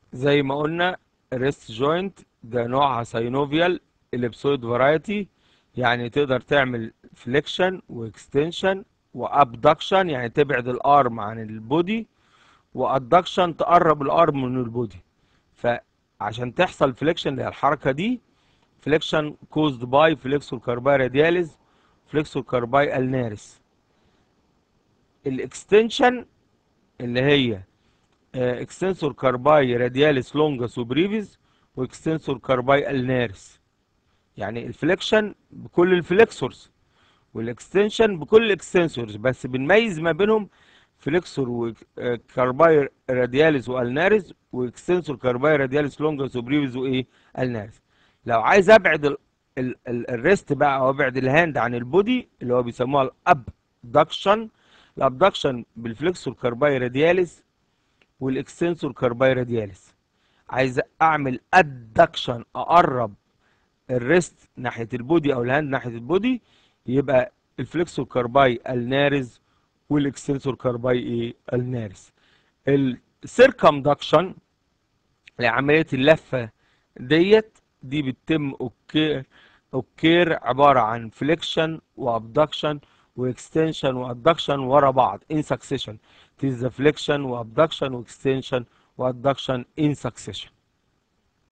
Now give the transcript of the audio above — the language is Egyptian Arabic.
زي ما قلنا الريست جوينت ده نوعها ساينوفيال الابسويد فرايتي يعني تقدر تعمل فليكشن واكستنشن وابدكشن يعني تبعد الارم عن البودي وادكشن تقرب الارم من البودي فعشان تحصل فليكشن اللي هي الحركه دي فليكشن كوزد باي فليكسور كارباي رادياليز فليكسور كارباي النارس الاكستنشن اللي هي اكستنسور كارباي رادياليس لونجاس وبريفيز واكستنسور كارباي النارس يعني الفليكشن بكل الفليكسورز والاكستنشن بكل الاكستنسورز بس بنميز ما بينهم فليكسور وكارباي رادياليس والنارس واكستنسور كارباي رادياليس لونجاس وبريفيز وايه النارس لو عايز ابعد ال ال ال الريست بقى او ابعد الهاند عن البودي اللي هو بيسموها الابدكشن الابدكشن بالفليكسور كارباي رادياليس والاكستنسور كارباي رادياليس عايز اعمل ادكشن اقرب الريست ناحيه البودي او الهاند ناحيه البودي يبقى الفليكسور كارباي النارز والاكستنسور كارباي ايه النارز السيركمدكشن لعمليه اللفه ديت دي بتتم اوكير اوكير عباره عن فليكشن وابدكشن واكستنشن وادكشن ورا بعض ان سكسيشن تيز فليكشن وابدكشن واكستنشن وادكشن ان سكسيشن